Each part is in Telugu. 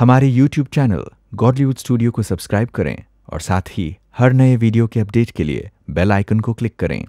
हमारे YouTube चैनल गॉडलीवुड स्टूडियो को सब्सक्राइब करें और साथ ही हर नए वीडियो के अपडेट के लिए बेल आइकन को क्लिक करें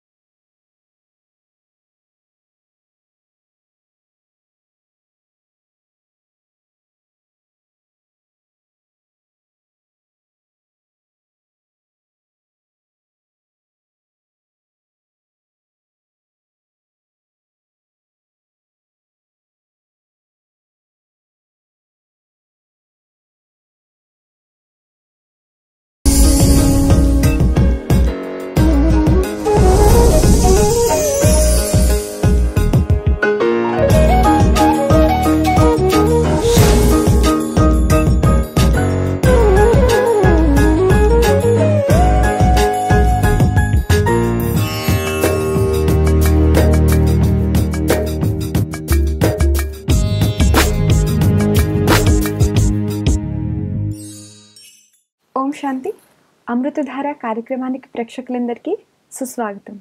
ఓం శాంతి అమృతధార కార్యక్రమానికి ప్రేక్షకులందరికీ సుస్వాగతం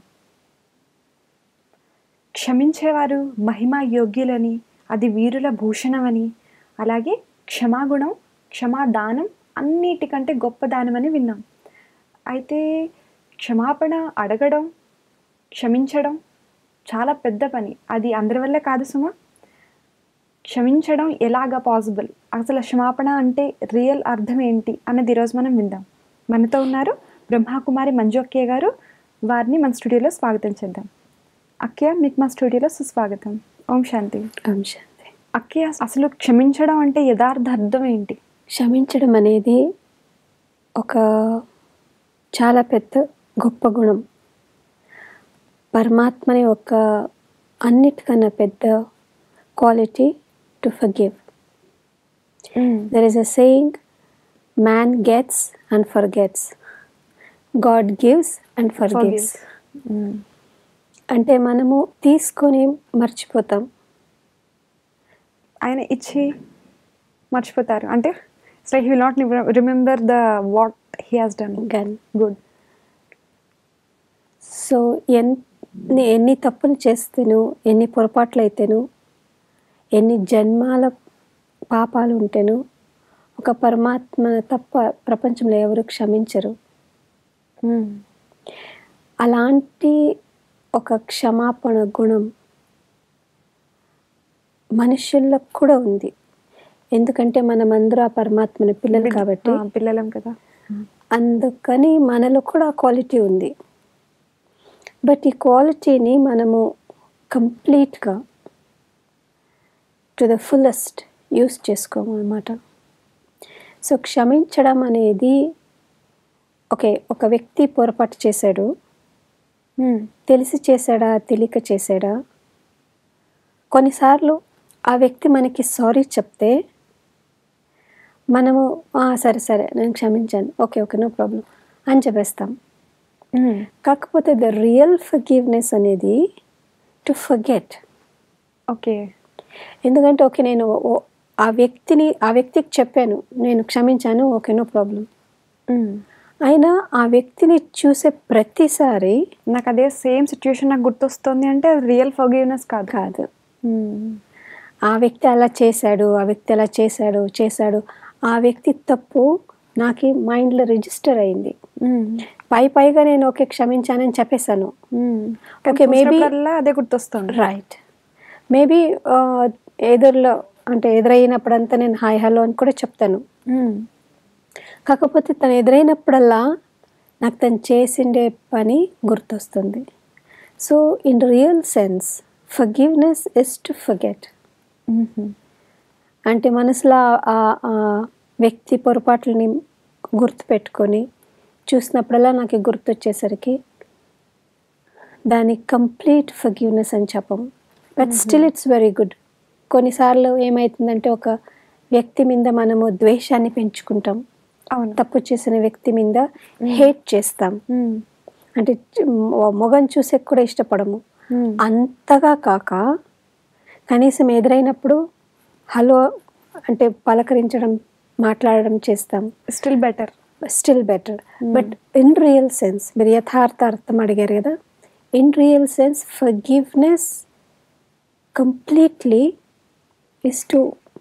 క్షమించేవారు మహిమా యోగ్యులని అది వీరుల భూషణమని అలాగే క్షమాగుణం క్షమాదానం అన్నిటికంటే గొప్ప దానం అని విన్నాం అయితే క్షమాపణ అడగడం క్షమించడం చాలా పెద్ద పని అది అందరి వల్ల కాదు సుమా క్షమించడం ఎలాగా పాసిబుల్ అసలు క్షమాపణ అంటే రియల్ అర్థం ఏంటి అన్నది ఈరోజు మనం విందాం మనతో ఉన్నారు బ్రహ్మకుమారి మంజు అక్కయ్య గారు వారిని మన స్టూడియోలో స్వాగతం చేద్దాం అక్కయ్య మీకు మా స్టూడియోలో సుస్వాగతం ఓం శాంతి ఓం శాంతి అక్కయ్య అసలు క్షమించడం అంటే యథార్థ అర్థం ఏంటి క్షమించడం అనేది ఒక చాలా పెద్ద గొప్ప గుణం పరమాత్మని ఒక అన్నిటికన్నా పెద్ద quality to forgive there is a saying man gets and forgets God gives and forgives అంటే మనము తీసుకొని మర్చిపోతాం ఆయన ఇచ్చి మర్చిపోతారు అంటే so he will not remember the what he has done కానీ గుడ్ సో ఎన్ని ఎన్ని తప్పులు చేస్తేను ఎన్ని పొరపాట్లు అయితేను ఎన్ని జన్మాల పాపాలు ఉంటేను ఒక పరమాత్మ తప్ప ప్రపంచంలో ఎవరు క్షమించరు అలాంటి ఒక క్షమాపణ గుణం మనుషులకు కూడా ఉంది ఎందుకంటే మనమందరూ ఆ పరమాత్మని పిల్లలు కాబట్టి పిల్లలం కదా అందుకని మనలో కూడా ఆ క్వాలిటీ ఉంది బట్ ఈ క్వాలిటీని మనము కంప్లీట్గా టు ద ఫుల్లెస్ట్ యూస్ చేసుకోమన్నమాట సో క్షమించడం అనేది ఓకే ఒక వ్యక్తి పొరపాటు చేశాడు తెలిసి చేశాడా తెలియక చేశాడా కొన్నిసార్లు ఆ వ్యక్తి మనకి సారీ చెప్తే మనము "ఆ, సరే సరే నేను క్షమించాను ఓకే ఓకే నో ప్రాబ్లం అని చెప్పేస్తాం కాకపోతే ద రియల్ ఫర్గివ్నెస్ అనేది టు ఫర్గెట్ ఓకే ఎందుకంటే ఓకే నేను ఓ- ఆ వ్యక్తిని ఆ వ్యక్తికి చెప్పాను నేను క్షమించాను ఓకే నో ప్రాబ్లం అయినా ఆ వ్యక్తిని చూసే ప్రతిసారి నాకు అదే సేమ్ సిచ్యుయేషన్ నాకు గుర్తొస్తుంది అంటే అది రియల్ ఫర్గివ్నెస్ కాదు కాదు ఆ వ్యక్తి అలా చేశాడు ఆ వ్యక్తి అలా చేశాడు చేశాడు ఆ వ్యక్తి తప్పు నాకు మైండ్లో రిజిస్టర్ అయింది పై పైగా నేను ఓకే క్షమించానని చెప్పేశాను ఓకే maybe- మేబీ అదే గుర్తొస్తుంది రైట్ మేబీ ఎదురులో అంటే ఎదురైనప్పుడంతా నేను హాయ్ హలో అని కూడా చెప్తాను కాకపోతే తను ఎదురైనప్పుడల్లా నాకు తను చేసిండే పని గుర్తొస్తుంది so in real sense forgiveness is to forget అంటే మనసులో ఆ- ఆ వ్యక్తి పొరపాట్లని గుర్తుపెట్టుకొని చూసినప్పుడల్లా నాకు గుర్తొచ్చేసరికి దాని కంప్లీట్ ఫర్గివ్నెస్ అని చెప్పము but still it's very good కొన్నిసార్లు ఏమవుతుందంటే ఒక వ్యక్తి మీద మనము ద్వేషాన్ని పెంచుకుంటాం అవును తప్పు చేసిన వ్యక్తి మీద హేట్ చేస్తాం అంటే మొగం చూసే కూడా ఇష్టపడము అంతగా కాక కనీసం ఎదురైనప్పుడు హలో అంటే పలకరించడం మాట్లాడడం చేస్తాం still better still better but in real sense మీరు యథార్థ అర్థం అడిగారు కదా in real sense forgiveness completely is to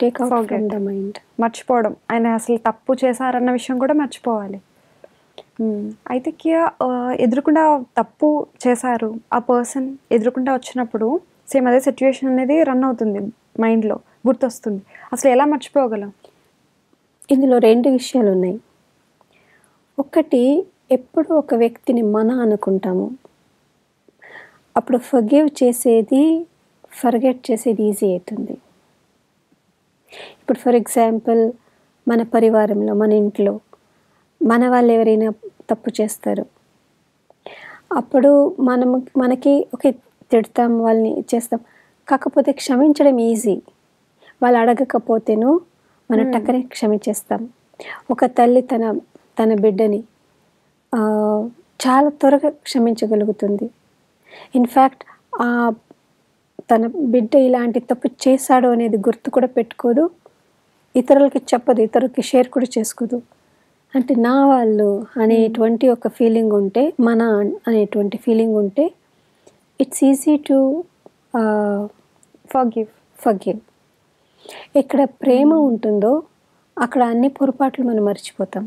take out Forget. From the mind మర్చిపోవడం ఆయన అసలు తప్పు చేశారన్న విషయం కూడా మర్చిపోవాలి మ్మ్. అయితే కియా ఆ, ఎదురుకుండా తప్పు చేశారు ఆ పర్సన్ ఎదురుకుండా వచ్చినప్పుడు సేమ్ అదే సిచ్యువేషన్ అనేది రన్ అవుతుంది మైండ్లో గుర్తొస్తుంది అసలు ఎలా మర్చిపోగలం ఇందులో రెండు విషయాలు ఉన్నాయి ఒకటి ఎప్పుడు ఒక వ్యక్తిని మన అనుకుంటాము అప్పుడు ఫర్గివ్ చేసేది ఫర్గెట్ చేసేది ఈజీ అవుతుంది ఇప్పుడు ఫర్ ఎగ్జాంపుల్ మన పరివారంలో మన ఇంట్లో మన వాళ్ళు ఎవరైనా తప్పు చేస్తారు అప్పుడు మనము మనకి ఓకే తిడతాం వాళ్ళని చేస్తాం కాకపోతే క్షమించడం ఈజీ వాళ్ళు అడగకపోతేను మనం టక్కనే క్షమించేస్తాం ఒక తల్లి తన తన బిడ్డని ఆ, చాలా త్వరగా క్షమించగలుగుతుంది ఇన్ఫ్యాక్ట్ ఆ తన బిడ్డ ఇలాంటి తప్పు చేశాడు అనేది గుర్తు కూడా పెట్టుకోదు ఇతరులకి చెప్పదు ఇతరులకి షేర్ కూడా చేసుకోదు అంటే నా వాళ్ళు అనేటువంటి ఒక ఫీలింగ్ ఉంటే మన అనేటువంటి ఫీలింగ్ ఉంటే it's easy to forgive forgive ఎక్కడ ప్రేమ ఉంటుందో అక్కడ అన్ని పొరపాట్లు మనం మర్చిపోతాం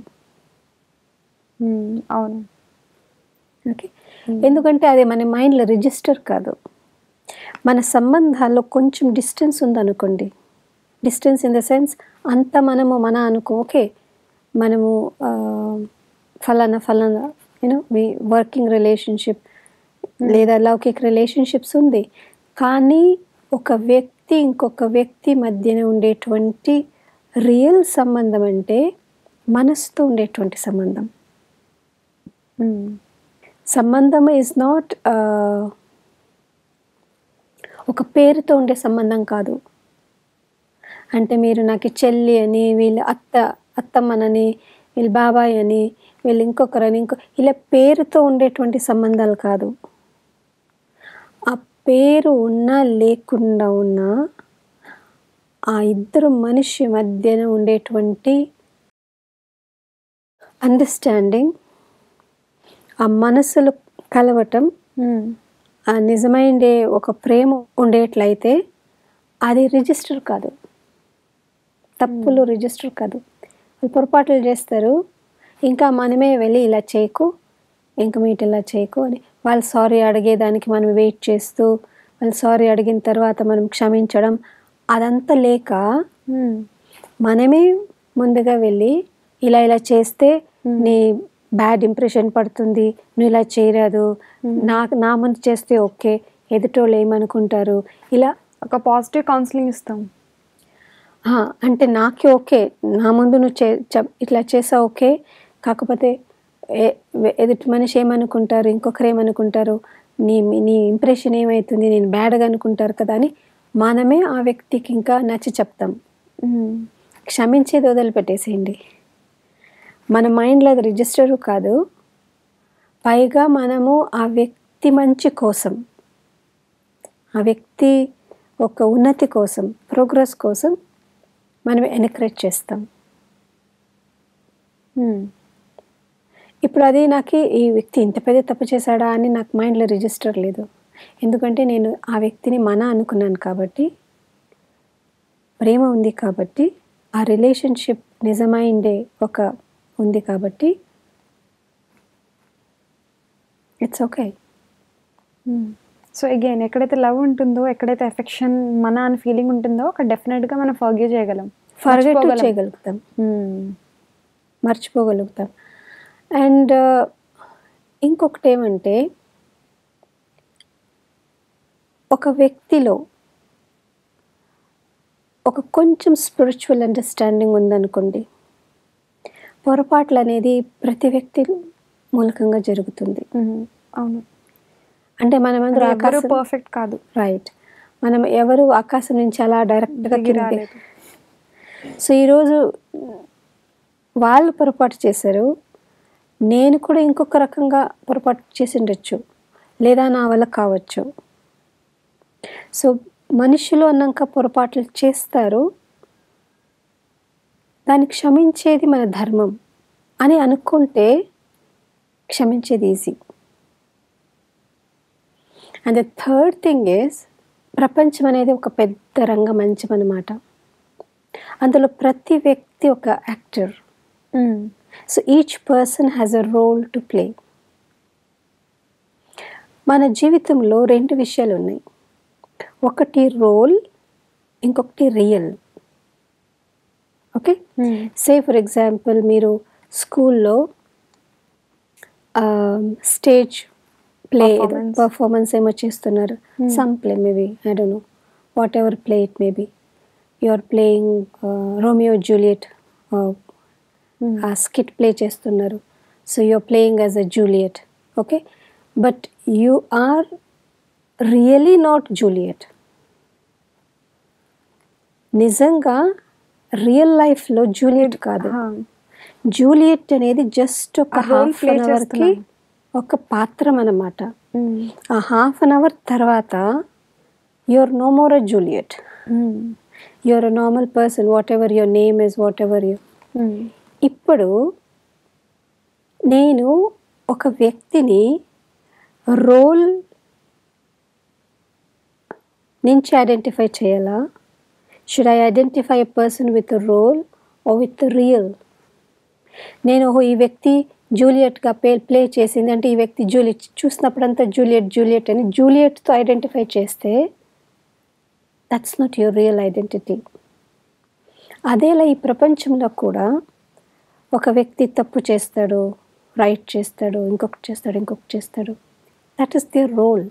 అవును ఓకే ఎందుకంటే అది మన మైండ్లో రిజిస్టర్ కాదు మన సంబంధాల్లో కొంచెం డిస్టెన్స్ ఉందనుకోండి డిస్టెన్స్ ఇన్ ద సెన్స్ అంత మనము మన అనుకో ఓకే మనము ఆ, ఫలానా ఫలానా యూనో మీ వర్కింగ్ రిలేషన్షిప్ లేదా లౌకిక రిలేషన్షిప్స్ ఉంది కానీ ఒక వ్యక్తి ఇంకొక వ్యక్తి మధ్యన ఉండేటువంటి రియల్ సంబంధం అంటే మనసుతో ఉండేటువంటి సంబంధం మ్మ్. సంబంధం ఈజ్ నాట్ ఒక పేరుతో ఉండే సంబంధం కాదు అంటే మీరు నాకు చెల్లి అని వీళ్ళ అత్త అత్తమ్మనని వీళ్ళ బాబాయ్ అని వీళ్ళు ఇంకొకరని ఇంకో ఇలా పేరుతో ఉండేటువంటి సంబంధాలు కాదు ఆ పేరు ఉన్నా లేకుండా ఉన్నా ఆ ఇద్దరు మనిషి మధ్యన ఉండేటువంటి అండర్స్టాండింగ్ ఆ మనసులు కలవటం మ్మ్. ఆ నిజమైన ఒక ప్రేమ ఉండేట్లయితే అది రిజిస్టర్ కాదు తప్పులు రిజిస్టర్ కాదు వాళ్ళు పొరపాట్లు చేస్తారు ఇంకా మనమే వెళ్ళి ఇలా చేయకు ఇంకా మీట ఇలా చేయకు అని వాళ్ళు సారీ అడిగేదానికి మనం వెయిట్ చేస్తూ వాళ్ళు సారీ అడిగిన తర్వాత మనం క్షమించడం అదంతా లేక మ్మ్. మనమే ముందుగా వెళ్ళి ఇలా ఇలా చేస్తే నీ బ్యాడ్ ఇంప్రెషన్ పడుతుంది నువ్వు ఇలా చేయరాదు నాకు నా ముందు చేస్తే ఓకే ఎదుటోళ్ళు ఏమనుకుంటారు ఇలా ఒక పాజిటివ్ కౌన్సిలింగ్ ఇస్తాం ఆ, అంటే నాకే ఓకే నా ముందు నువ్వు చే చెప్- ఇట్లా చేసా ఓకే కాకపోతే ఏ- వె- ఎదుటి మనిషి ఏమనుకుంటారు ఇంకొకరు ఏమనుకుంటారు నీ నీ ఇంప్రెషన్ ఏమవుతుంది నేను బ్యాడ్గా అనుకుంటారు కదా అని మనమే ఆ వ్యక్తికి ఇంకా నచ్చి చెప్తాం మ్మ్. క్షమించేది వదిలిపెట్టేసేయండి మన మైండ్లో అది రిజిస్టరు కాదు పైగా మనము ఆ వ్యక్తి మంచి కోసం ఆ వ్యక్తి ఒక ఉన్నతి కోసం ప్రోగ్రెస్ కోసం మనం ఎన్కరేజ్ చేస్తాం మ్మ్. ఇప్పుడు అది నాకు ఈ వ్యక్తి ఇంత పెద్ద తప్పు చేశాడా అని నాకు మైండ్లో రిజిస్టర్ లేదు ఎందుకంటే నేను ఆ వ్యక్తిని మన అనుకున్నాను కాబట్టి ప్రేమ ఉంది కాబట్టి ఆ రిలేషన్షిప్ నిజమైందే ఒక ఉంది కాబట్టి ఇట్స్ ఓకే సో అగైన్ ఎక్కడైతే లవ్ ఉంటుందో ఎక్కడైతే ఎఫెక్షన్ మన అని ఫీలింగ్ ఉంటుందో అక్కడ డెఫినెట్గా మనం ఫర్గ్యూ చేయగలం ఫర్గెట్ మర్చిపోగలం. చేయగలుగుతాం మ్మ్. మర్చిపోగలుగుతాం అండ్ ఇంకొకటి ఏమంటే ఒక వ్యక్తిలో ఒక కొంచెం స్పిరిచువల్ అండర్స్టాండింగ్ ఉందనుకోండి పొరపాట్లు అనేది ప్రతి వ్యక్తి మూలకంగా జరుగుతుంది మ్మ్. అవును అంటే మనమందరూ ఎవరు ఆకాశం పర్ఫెక్ట్ కాదు రైట్ మనం ఎవరు ఆకాశం నుంచి అలా డైరెక్ట్గా దిగి కింద రాలేదు. సో ఈరోజు వాళ్ళు పొరపాటు చేశారు నేను కూడా ఇంకొక రకంగా పొరపాటు చేసి ఉండొచ్చు లేదా నా వల్ల కావచ్చు సో మనుషులు అన్నాక పొరపాట్లు చేస్తారు దాన్ని క్షమించేది మన ధర్మం అని అనుకుంటే క్షమించేది easy and the third thing is ప్రపంచం అనేది ఒక పెద్ద రంగమంచం అన్నమాట అందులో ప్రతి వ్యక్తి ఒక actor so each person has a role to play మన జీవితంలో రెండు విషయాలు ఉన్నాయి ఒకటి రోల్ ఇంకొకటి real okay say for example మీరు స్కూల్లో స్టేజ్ ప్లే Performance. పర్ఫార్మెన్స్ ఏమో చేస్తున్నారు some play maybe I don't know what ever play it maybe you are playing Romeo Juliet ఆ స్కిట్ ప్లే చేస్తున్నారు so you are playing as a Juliet okay but you are really not Juliet నిజంగా రియల్ లైఫ్లో జూలియట్ కాదు జూలియట్ అనేది జస్ట్ ఒక ఆ role హాఫ్ play అన్ అవర్కి చేస్తున్నాను. ఒక పాత్రం అన్నమాట ఆ హాఫ్ అన్ అవర్ తర్వాత your no more a Juliet your a normal person what ever your name is what ever you ఇప్పుడు నేను ఒక వ్యక్తిని రోల్ నుంచి ఐడెంటిఫై చేయాలా should I identify a person with role oh with real నేను ఓహో ఈ వ్యక్తి జూలియట్గా ప్లే ప్లే చేసింది అంటే ఈ వ్యక్తి జూలియట్ చూసినప్పుడంతా జూలియట్ జూలియట్ అని జూలియట్తో ఐడెంటిఫై చేస్తే that's not your real identity అదేలా ఈ ప్రపంచంలో కూడా ఒక వ్యక్తి తప్పు చేస్తాడు రైట్ చేస్తాడు ఇంకొకటి చేస్తాడు ఇంకొకటి చేస్తాడు దట్ ఈస్ దియర్ రోల్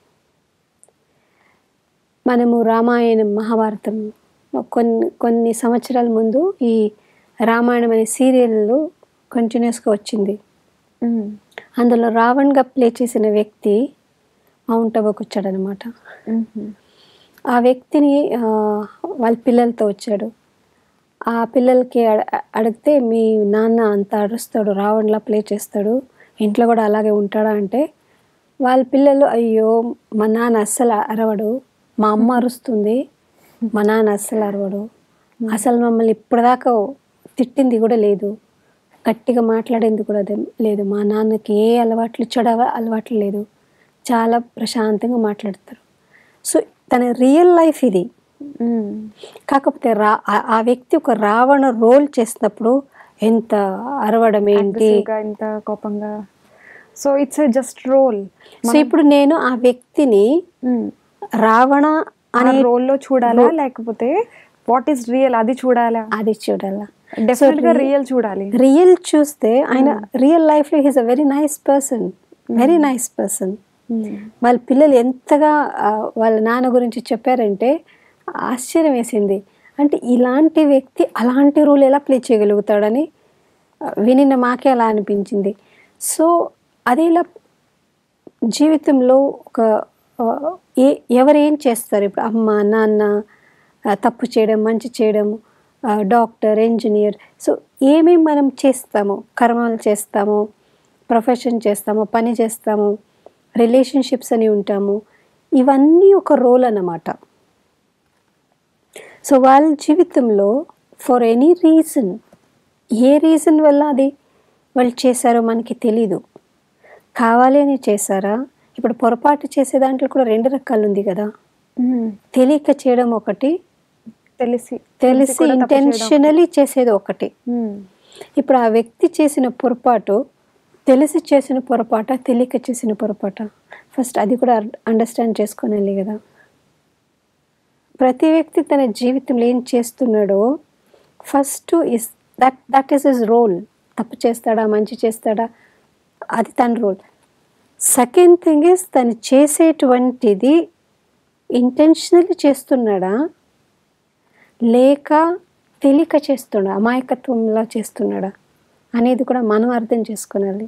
మనము రామాయణం మహాభారతం కొన్ని కొన్ని సంవత్సరాల ముందు ఈ రామాయణం అనే సీరియల్ కంటిన్యూస్గా వచ్చింది అందులో రావణ్గా ప్లే చేసిన వ్యక్తి మౌంట్ అబుకు వచ్చాడనమాట ఆ వ్యక్తిని ఆ, వాళ్ళ పిల్లలతో వచ్చాడు ఆ పిల్లలకి అడ- అడిగితే మీ నాన్న అంత అరుస్తాడు రావణ్లా ప్లే చేస్తాడు ఇంట్లో కూడా అలాగే ఉంటాడా అంటే వాళ్ళ పిల్లలు అయ్యో మా నాన్న అస్సలు అరవడు మా అమ్మ అరుస్తుంది మా నాన్న అస్సలు అరవడు అసలు మమ్మల్ని ఇప్పటిదాకా తిట్టింది కూడా లేదు గట్టిగా మాట్లాడింది కూడా అదే- లేదు మా నాన్నకి ఏ అలవాట్లు చెడు అవ- అలవాట్లు లేదు చాలా ప్రశాంతంగా మాట్లాడతారు సో తన రియల్ లైఫ్ ఇది కాకపోతే రా ఆ- ఆ వ్యక్తి ఒక రావణ రోల్ చేసినప్పుడు ఎంత అరవడం ఏంటి Aggressive-గా, ఇంత కోపంగా so it's just role so ఇప్పుడు నేను ఆ వ్యక్తిని రావణ అనే అనే రోల్లో చూడాలా లేకపోతే వాట్ ఈస్ రియల్ అది చూడాలా అది చూడాలా డెఫినెట్ గా రియల్ చూడాలి రియల్ చూస్తే ఆయన రియల్ లైఫ్లో he's a very nice person very nice person వాళ్ళ పిల్లలు ఎంతగా ఆ, వాళ్ళ నాన్న గురించి చెప్పారంటే ఆశ్చర్యం వేసింది అంటే ఇలాంటి వ్యక్తి అలాంటి రోల్ ఎలా ప్లే చేయగలుగుతాడని ఆ, వినిన మాకే అలా అనిపించింది సో అదే ఇలా జీవితంలో ఒక ఆ, ఏ ఎవరు ఏం చేస్తారు ఇప్పుడు అమ్మ నాన్న ఆ, తప్పు చేయడం మంచి చేయడం ఆ, డాక్టర్ ఇంజనీర్ సో ఏమేమి మనం చేస్తాము కర్మలు చేస్తాము ప్రొఫెషన్ చేస్తాము పని చేస్తాము రిలేషన్షిప్స్ అని ఉంటాము ఇవన్నీ ఒక రోల్ అన్నమాట సో వాళ్ళ జీవితంలో ఫర్ ఎనీ రీజన్ ఏ రీజన్ వల్ల అది వాళ్ళు చేశారో మనకి తెలీదు కావాలి అని చేశారా ఇప్పుడు పొరపాటు చేసే దాంట్లో కూడా రెండు రకాలు ఉంది కదా తెలియక చేయడం ఒకటి తెలిసి తెలిసి కూడా తప్పు చేయడం. ఇంటెన్షనలీ చేసేది ఒకటి మ్మ్. ఇప్పుడు ఆ వ్యక్తి చేసిన పొరపాటు తెలిసి చేసిన పొరపాట తెలియక చేసిన పొరపాట ఫస్ట్ అది కూడా అండర్స్టాండ్ చేసుకోనాలి కదా ప్రతి వ్యక్తి తన జీవితంలో ఏం చేస్తున్నాడో first is that that is is role తప్పు చేస్తాడా మంచి చేస్తాడా అది తన రోల్ సెకండ్ థింగ్ ఇస్ తను చేసేటువంటిది ఇంటెన్షనల్లీ చేస్తున్నాడా లేక తెలియక చేస్తున్నాడా అమాయకత్వంలా చేస్తున్నాడా అనేది కూడా మనం అర్థం చేసుకోవాలి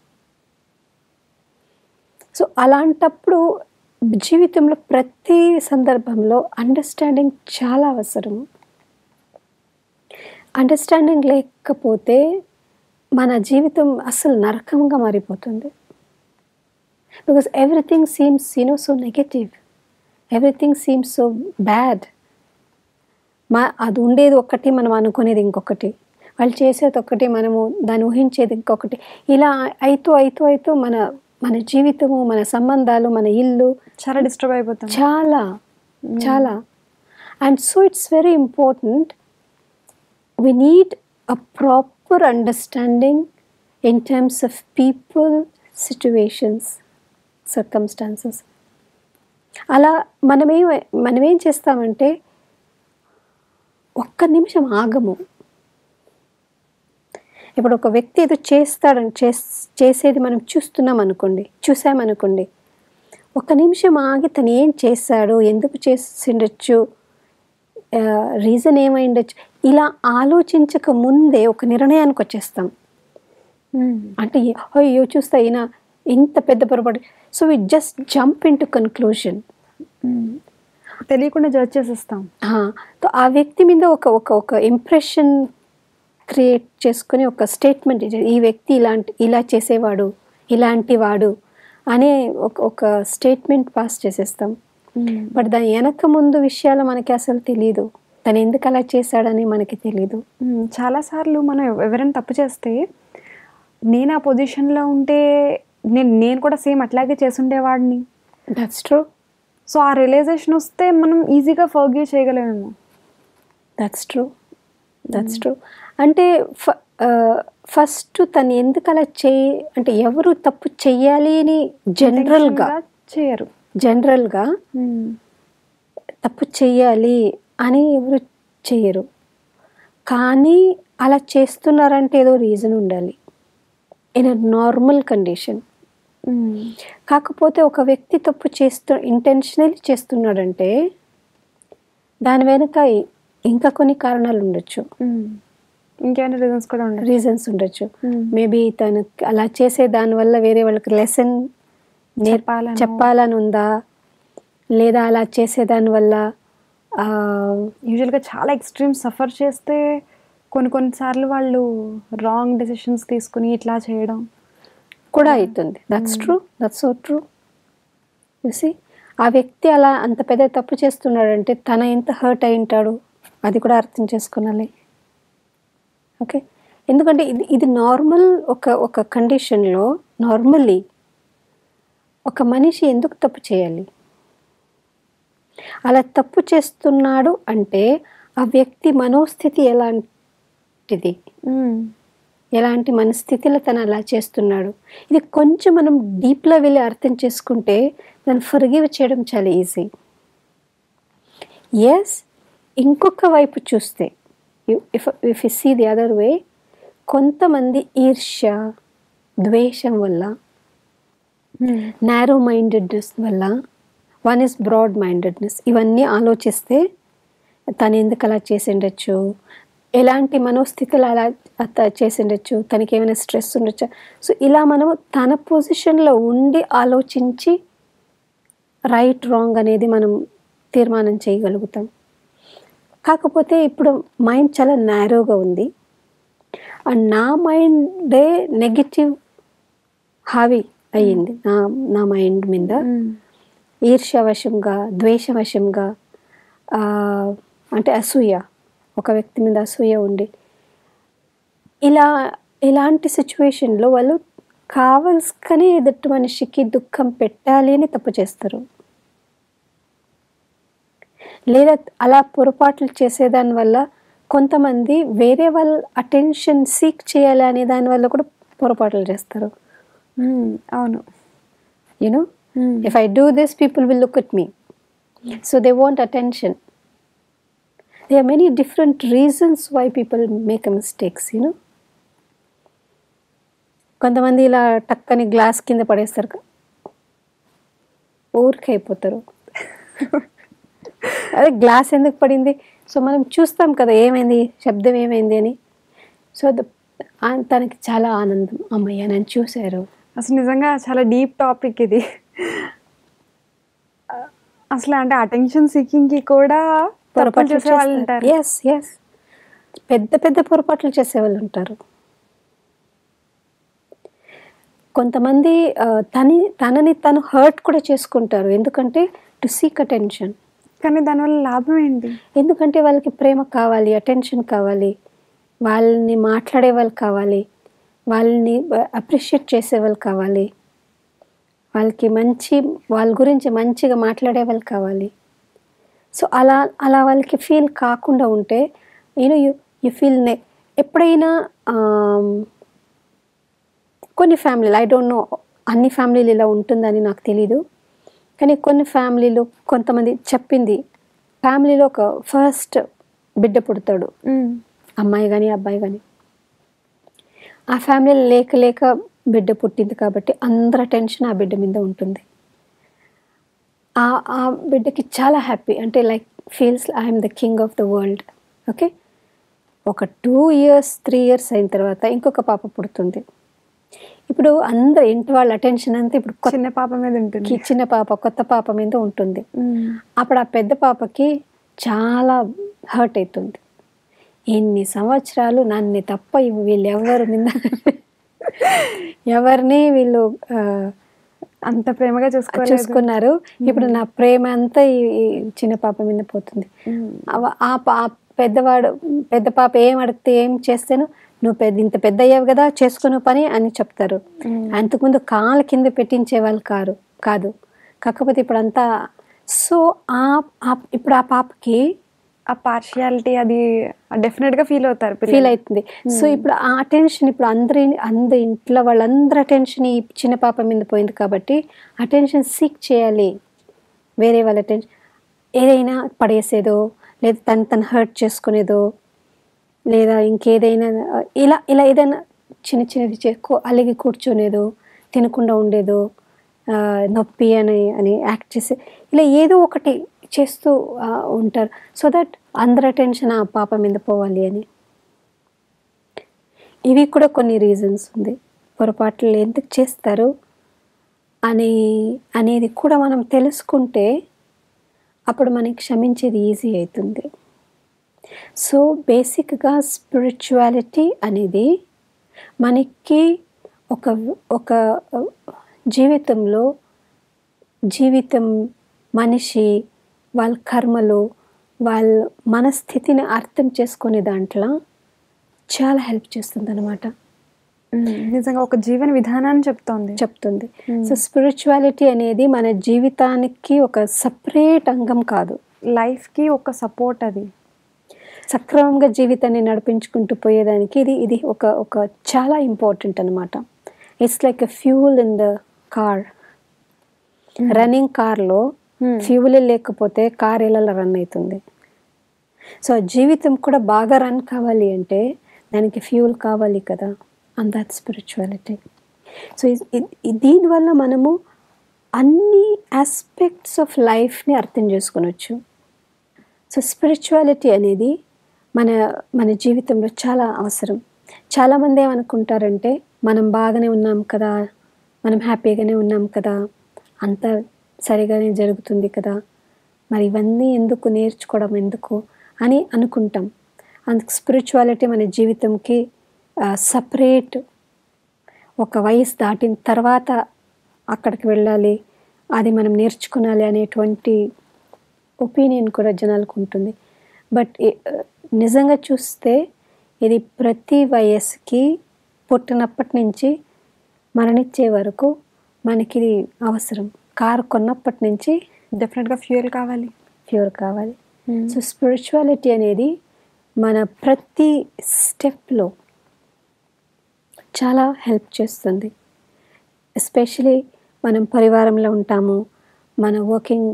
సో అలాంటప్పుడు జీవితంలో ప్రతి సందర్భంలో అండర్స్టాండింగ్ చాలా అవసరం అండర్స్టాండింగ్ లేకపోతే మన జీవితం అసలు నరకంగా మారిపోతుంది because everything seems you know so negative everything seems so bad మా అది ఉండేది ఒక్కటి మనం అనుకునేది ఇంకొకటి వాళ్ళు చేసేది ఒక్కటి మనము దాన్ని ఊహించేది ఇంకొకటి ఇలా అయితూ అయితూ అయితూ మన మన జీవితము మన సంబంధాలు మన ఇల్లు చాలా డిస్టర్బ్ అయిపోతాం చాలా చాలా and so it's very important we need a proper understanding in terms of people, situations, circumstances. అలా మనమేం మనమేం చేస్తామంటే ఒక్క నిమిషం ఆగము ఇప్పుడు ఒక వ్యక్తి ఏదో చేస్తాడని చేస్- చేసేది మనం చూస్తున్నాం అనుకోండి చూసామనుకోండి ఒక నిమిషం ఆగి తను ఏం చేశాడు ఎందుకు చేసిండొచ్చు రీజన్ ఏమై ఉండొచ్చు ఇలా ఆలోచించక ముందే ఒక నిర్ణయానికి వచ్చేస్తాం అంటే ఏ- అయ్యో చూస్తా ఈయన ఇంత పెద్ద పొరపాటు so we just jump in to conclusion తెలియకుండా జడ్జ్ చేసేస్తాం తో ఆ వ్యక్తి మీద ఒక ఒక ఒక ఇంప్రెషన్ క్రియేట్ చేసుకొని ఒక స్టేట్మెంట్ ఈ వ్యక్తి ఇలాంటి ఇలా చేసేవాడు ఇలాంటి వాడు అనే ఒక ఒక స్టేట్మెంట్ పాస్ చేసేస్తాం బట్ దాని వెనక ముందు విషయాలు మనకి అసలు తెలియదు తను ఎందుకు అలా చేశాడని మనకి తెలియదు మ్మ్. చాలాసార్లు మనం ఎవ- ఎవరైనా తప్పు చేస్తే నేను ఆ పొజిషన్లో ఉంటే నేను నేను కూడా సేమ్ అట్లాగే చేసుండేవాడిని దట్స్ ట్రూ సో ఆ రియలైజేషన్ వస్తే మనం ఈజీగా ఫర్గ్యూ చేయగలేమేమో దట్స్ ట్రూ దట్స్ ట్రూ అంటే ఫస్ట్ తను ఎందుకు అలా చేయి అంటే ఎవరు తప్పు చెయ్యాలి అని జనరల్గా Intentional గా చేయరు జనరల్గా మ్మ్. తప్పు చెయ్యాలి అని ఎవరు చెయ్యరు కానీ అలా చేస్తున్నారంటే ఏదో రీజన్ ఉండాలి in a normal condition hmm. కాకపోతే ఒక వ్యక్తి తప్పు చేస్తూ ఇంటెన్షనల్లీ చేస్తున్నాడంటే దాని వెనుక ఇ- ఇంకా కొన్ని కారణాలు ఉండొచ్చు మ్మ్. ఇంకేమైనా రీజన్స్ కూడా ఉండాలి రీజన్స్ ఉండొచ్చు Hmm. మేబీ తను అలా చేసే దానివల్ల వేరే వాళ్ళకి లెసన్ చెప్పాలనో. చెప్పాలని ఉందా లేదా అలా చేసే దానివల్ల ఆ, యూజువల్గా చాలా ఎక్స్ట్రీమ్ సఫర్ చేస్తే కొన్ని కొన్నిసార్లు వాళ్ళు రాంగ్ డెసిషన్స్ తీసుకుని ఇట్లా చేయడం కూడా అవుతుంది that's true that's so true చూసి ఆ వ్యక్తి అలా అంత పెద్ద తప్పు చేస్తున్నాడంటే తన ఎంత హర్ట్ అయి ఉంటాడు అది కూడా అర్థం చేసుకోనాలి ఓకే ఎందుకంటే ఇది ఇది నార్మల్ ఒక ఒక కండిషన్లో నార్మల్లీ ఒక మనిషి ఎందుకు తప్పు చేయాలి అలా తప్పు చేస్తున్నాడు అంటే ఆ వ్యక్తి మనోస్థితి ఎలాంటిది మ్మ్. ఎలాంటి మనస్థితిలో తను అలా చేస్తున్నాడు ఇది కొంచెం మనం డీప్లో వెళ్ళి అర్థం చేసుకుంటే దాన్ని ఫర్గివ్ చేయడం చాలా ఈజీ ఎస్ ఇంకొక వైపు చూస్తే if if you see the other way కొంతమంది ఈర్ష్య ద్వేషం వల్ల మ్మ్. నారో మైండెడ్నెస్ వల్ల వన్ ఇస్ బ్రాడ్ మైండెడ్నెస్ ఇవన్నీ ఆలోచిస్తే తను ఎందుకు అలా చేసిండొచ్చు ఎలాంటి మనోస్థితులు అలా అత- చేసిండొచ్చు తనకి ఏమైనా స్ట్రెస్ ఉండొచ్చా సో ఇలా మనము తన పొజిషన్లో ఉండి ఆలోచించి రైట్ రాంగ్ అనేది మనం తీర్మానం చేయగలుగుతాం కాకపోతే ఇప్పుడు మైండ్ చాలా నేరోగా ఉంది అండ్ నా మైండే నెగిటివ్ హావి అయ్యింది నా నా మైండ్ మీద మ్మ్. ఈర్ష్యవశంగా ద్వేషవశంగా ఆ, అంటే అసూయ ఒక వ్యక్తి మీద అసూయ ఉండి ఇలా ఇలాంటి సిచ్యువేషన్లో వాళ్ళు కావలసుకనే ఎదుటి మనిషికి దుఃఖం పెట్టాలి అని తప్పు చేస్తారు లేదా అలా పొరపాట్లు చేసేదాని వల్ల కొంతమంది వేరే వాళ్ళ అటెన్షన్ సీక్ చేయాలి అనే దాని వల్ల కూడా పొరపాట్లు చేస్తారు మ్మ్. అవును you know hmm. If I do this, people will look at me. So they want attention. There are many different reasons why people make a mistakes, you know. కొంతమంది ఇలా టక్కని గ్లాస్ కింద పడేస్తారు క- ఊరికే అయిపోతారు అదే గ్లాస్ ఎందుకు పడింది సో మనం చూస్తాం కదా ఏమైంది శబ్దం ఏమైంది అని సో ద తనకి చాలా ఆనందం అమ్మయ్య నన్ను చూశారు అసలు నిజంగా చాలా డీప్ టాపిక్ ఇది అసలు అంటే అటెన్షన్ సీకింగ్కి కూడా తప్పులు చేసే వాళ్ళు ఉంటారు ఎస్ ఎస్ పెద్ద పెద్ద పొరపాట్లు చేసేవాళ్ళు ఉంటారు కొంతమంది ఆ, తని తనని తను హర్ట్ కూడా చేసుకుంటారు ఎందుకంటే టు సీక్ అటెన్షన్ కానీ దానివల్ల లాభం ఏంటి ఎందుకంటే వాళ్ళకి ప్రేమ కావాలి అటెన్షన్ కావాలి వాళ్ళని మాట్లాడే వాళ్ళు కావాలి వాళ్ళని అప్రిషియేట్ చేసే వాళ్ళు కావాలి వాళ్ళకి మంచి వాళ్ళ గురించి మంచిగా మాట్లాడే వాళ్ళు కావాలి సో అలా అలా వాళ్ళకి ఫీల్ కాకుండా ఉంటే నేను యూ యూ ఫీల్ నే ఎప్పుడైనా ఆమ్, కొన్ని ఫ్యామిలీలు ఐ డోంట్ నో అన్ని ఫ్యామిలీలు ఇలా ఉంటుందని నాకు తెలీదు కానీ కొన్ని ఫ్యామిలీలు కొంతమంది చెప్పింది ఫ్యామిలీలో ఒక ఫస్ట్ బిడ్డ పుడతాడు మ్మ్. అమ్మాయి కానీ అబ్బాయి కానీ ఆ ఫ్యామిలీలో లేక లేక బిడ్డ పుట్టింది కాబట్టి అందరి అటెన్షన్ ఆ బిడ్డ మీద ఉంటుంది ఆ ఆ బిడ్డకి చాలా హ్యాపీ అంటే like feels I'm the king of the world okay ఒక టూ ఇయర్స్ త్రీ ఇయర్స్ అయిన తర్వాత ఇంకొక పాప పుడుతుంది ఇప్పుడు అందరు ఇంటి వాళ్ళ అటెన్షన్ అంతా ఇప్పుడు కొత్త చిన్న పాప మీద ఉంటుంది చిన్న పాప కొత్త పాప మీద ఉంటుంది మ్మ్. అప్పుడు ఆ పెద్ద పాపకి చాలా హర్ట్ అవుతుంది ఎన్ని సంవత్సరాలు నన్ను తప్ప ఇవి వీళ్ళు ఎవరు మీద ఎవరిని వీళ్ళు ఆ, అంత ప్రేమగా చూసుకోలేదు చూసుకున్నారు ఇప్పుడు నా ప్రేమ అంతా ఈ ఈ చిన్న పాప మీద పోతుంది మ్మ్. అవ- ఆ పా- ఆ పెద్దవాడు పెద్ద పాప ఏం అడిగితే ఏం చేస్తాను నువ్వు పెద్ద ఇంత పెద్ద అయ్యావు కదా చేసుకున్న పని అని చెప్తారు అంతకుముందు కాళ్ళ కింద పెట్టించే వాళ్ళు కారు కాదు కాకపోతే ఇప్పుడు అంతా సో ఆ ఆ- ఇప్పుడు ఆ పాపకి ఆ పార్షియాలిటీ అది డెఫినెట్ గా ఫీల్ అవుతారు పిల్లలు. ఫీల్ అవుతుంది సో ఇప్పుడు ఆ అటెన్షన్ ఇప్పుడు అందరి అందరి ఇంట్లో వాళ్ళందరి అటెన్షన్ ఈ చిన్న పాప మీద పోయింది కాబట్టి అటెన్షన్ సీక్ చేయాలి వేరే వాళ్ళ అటెన్షన్ ఏదైనా పడేసేదో లేదా తను తను హర్ట్ చేసుకునేదో లేదా ఇంకేదైనా ఆ, ఇలా ఇలా ఏదైనా చిన్న చిన్నది చేసుకో అలిగి కూర్చునేదో తినకుండా ఉండేదో ఆ, నొప్పి అని అని యాక్ట్ చేసి ఇలా ఏదో ఒకటి చేస్తూ ఆ, ఉంటారు సో దట్ అందరి అటెన్షన్ ఆ పాప మీద పోవాలి అని ఇవి కూడా కొన్ని రీజన్స్ ఉంది పొరపాట్లు ఎందుకు చేస్తారు అని అనేది కూడా మనం తెలుసుకుంటే అప్పుడు మనకి క్షమించేది ఈజీ అవుతుంది సో బేసిక్గా స్పిరిచువాలిటీ అనేది మనకి ఒక ఒక జీవితంలో జీవితం మనిషి వాళ్ళ కర్మలు వాళ్ళ మనస్థితిని అర్థం చేసుకునే దాంట్లో చాలా హెల్ప్ చేస్తుంది అనమాట మ్మ్. నిజంగా ఒక జీవన విధానాన్ని చెప్తోంది చెప్తుంది సో స్పిరిచువాలిటీ అనేది మన జీవితానికి ఒక సపరేట్ అంగం కాదు లైఫ్ కి ఒక సపోర్ట్ అది సక్రమంగా జీవితాన్ని నడిపించుకుంటూ పోయేదానికి ఇది ఇది ఒక ఒక చాలా ఇంపార్టెంట్ అనమాట it's like a fuel in the car running కార్లో Hmm. ఫ్యూల్ లేకపోతే కార్ ఎలా రన్ అవుతుంది సో ఆ జీవితం కూడా బాగా రన్ కావాలి అంటే దానికి ఫ్యూల్ కావాలి కదా అండ్ దట్ స్పిరిచువాలిటీ సో దీనివల్ల మనము అన్ని ఆస్పెక్ట్స్ ఆఫ్ లైఫ్ని అర్థం చేసుకొనొచ్చు సో స్పిరిచువాలిటీ అనేది మన మన జీవితంలో చాలా అవసరం చాలామంది ఏమనుకుంటారంటే మనం బాగానే ఉన్నాం కదా మనం హ్యాపీగానే ఉన్నాం కదా అంతా సరిగానే జరుగుతుంది కదా మరి ఇవన్నీ ఎందుకు నేర్చుకోవడం ఎందుకు అని అనుకుంటాం అందుకు స్పిరిచువాలిటీ మన జీవితంకి సపరేట్ ఒక వయసు దాటిన తర్వాత అక్కడికి వెళ్ళాలి అది మనం నేర్చుకునాలి అనేటువంటి ఒపీనియన్ కూడా జనాలకు ఉంటుంది బట్ ఈ- నిజంగా చూస్తే ఇది ప్రతి వయస్సుకి పుట్టినప్పటి నుంచి మరణించే వరకు మనకి ఇది అవసరం కారు కొన్నప్పటి నుంచి డెఫినెట్ గా ఫ్యూయల్ కావాలి ప్యూర్ కావాలి సో స్పిరిచువాలిటీ అనేది మన ప్రతి స్టెప్లో చాలా హెల్ప్ చేస్తుంది ఎస్పెషలీ మనం పరివారంలో ఉంటాము మన వర్కింగ్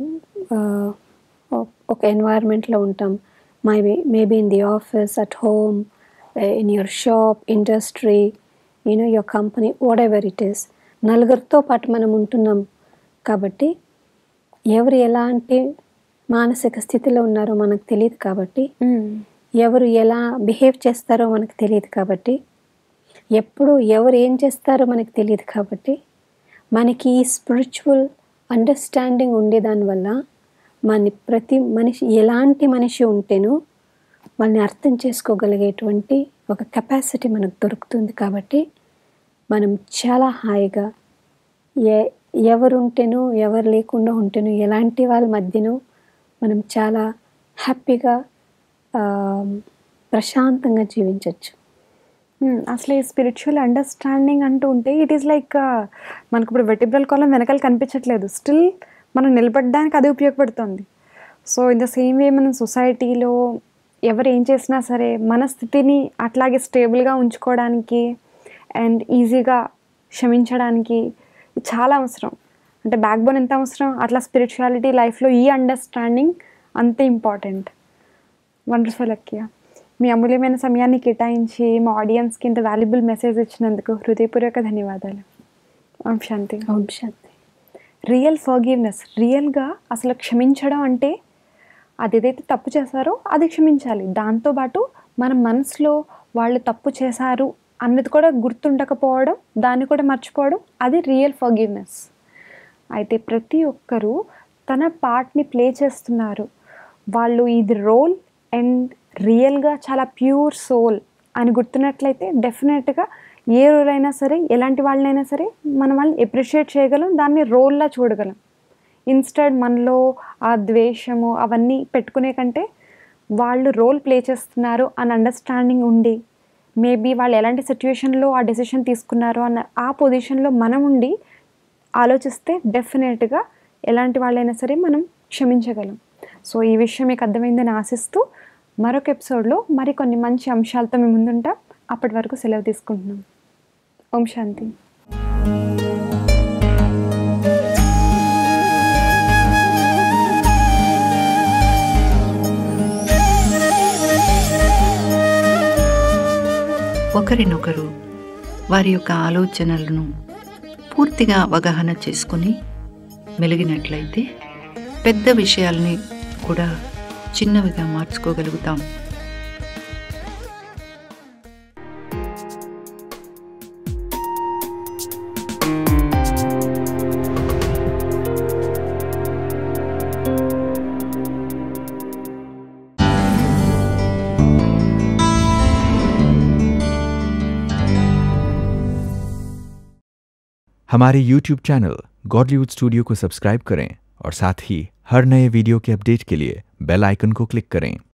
ఒక ఎన్వైర్న్మెంట్లో ఉంటాం maybe maybe in the office at home in your shop industry you know your company whatever it is నలుగురితో పాటు మనం ఉంటున్నాం కాబట్టి ఎవరు ఎలాంటి మానసిక స్థితిలో ఉన్నారో మనకు తెలియదు కాబట్టి ఎవరు ఎలా బిహేవ్ చేస్తారో మనకు తెలియదు కాబట్టి ఎప్పుడు ఎవరు ఏం చేస్తారో మనకు తెలియదు కాబట్టి మనకి ఈ స్పిరిచువల్ అండర్స్టాండింగ్ ఉండేదానివల్ల మన ప్రతి మనిషి ఎలాంటి మనిషి ఉంటేనో వాళ్ళని అర్థం చేసుకోగలిగేటువంటి ఒక కెపాసిటీ మనకు దొరుకుతుంది కాబట్టి మనం చాలా హాయిగా ఏ ఎవరు ఉంటేనో ఎవరు లేకుండా ఉంటేనో ఎలాంటి వాళ్ళ మధ్యనో మనం చాలా హ్యాపీగా ఆ, ప్రశాంతంగా జీవించవచ్చు మ్మ్. అసలు ఈ స్పిరిచువల్ అండర్స్టాండింగ్ అంటూ ఉంటే ఇట్ ఈస్ లైక్ మనకు ఇప్పుడు వెటిబ్రల్ కాలం వెనకాల కనిపించట్లేదు స్టిల్ మనం నిలబడడానికి అది ఉపయోగపడుతుంది so in the same way మనం సొసైటీలో ఎవరు ఏం చేసినా సరే మన స్థితిని అట్లాగే స్టేబుల్గా ఉంచుకోవడానికి అండ్ ఈజీగా క్షమించడానికి ఇది చాలా అవసరం అంటే బ్యాక్ బోన్ ఎంత అవసరం అట్లా స్పిరిచువాలిటీ లైఫ్లో ఈ అండర్స్టాండింగ్ అంతే ఇంపార్టెంట్ వండర్ఫుల్ అక్కియ మీ అమూల్యమైన సమయాన్ని కేటాయించి మా ఆడియన్స్కి ఇంత వాల్యుబుల్ మెసేజ్ ఇచ్చినందుకు హృదయపూర్వక ధన్యవాదాలు ఓం శాంతి ఓం శాంతి రియల్ ఫర్గివ్నెస్ రియల్గా అసలు క్షమించడం అంటే అది ఏదైతే తప్పు చేశారో అది క్షమించాలి దాంతోపాటు మన మనసులో వాళ్ళు తప్పు చేశారు అన్నది కూడా గుర్తుండకపోవడం దాన్ని కూడా మర్చిపోవడం అది రియల్ ఫర్గివ్నెస్ అయితే ప్రతి ఒక్కరూ తన పార్ట్ని ప్లే చేస్తున్నారు వాళ్ళు ఇది రోల్ అండ్ రియల్గా చాలా ప్యూర్ సోల్ అని గుర్తున్నట్లయితే డెఫినెట్గా ఏ రోల్ అయినా సరే ఎలాంటి వాళ్ళనైనా సరే మనం వాళ్ళని ఎప్రిషియేట్ చేయగలం దాన్ని రోల్లా చూడగలం ఇన్స్టెడ్ మనలో ఆ ద్వేషము అవన్నీ పెట్టుకునే కంటే వాళ్ళు రోల్ ప్లే చేస్తున్నారు అని అండర్స్టాండింగ్ ఉండి మేబీ వాళ్ళు ఎలాంటి సిచ్యువేషన్లో ఆ డెసిషన్ తీసుకున్నారో అన్న ఆ పొజిషన్లో మనం ఉండి ఆలోచిస్తే డెఫినెట్గా ఎలాంటి వాళ్ళైనా సరే మనం క్షమించగలం సో ఈ విషయం మీకు అర్థమైందని ఆశిస్తూ మరొక ఎపిసోడ్లో మరికొన్ని మంచి అంశాలతో మేము ముందుంటాం అప్పటి వరకు సెలవు తీసుకుంటున్నాం ఓం శాంతి ఒకరినొకరు వారి యొక్క ఆలోచనలను పూర్తిగా అవగాహన చేసుకుని మెలిగినట్లయితే పెద్ద విషయాల్ని కూడా చిన్నవిగా మార్చుకోగలుగుతాం हमारे YouTube चैनल गॉडलीवुड स्टूडियो को सब्सक्राइब करें और साथ ही हर नए वीडियो के अपडेट के लिए बेल आइकन को क्लिक करें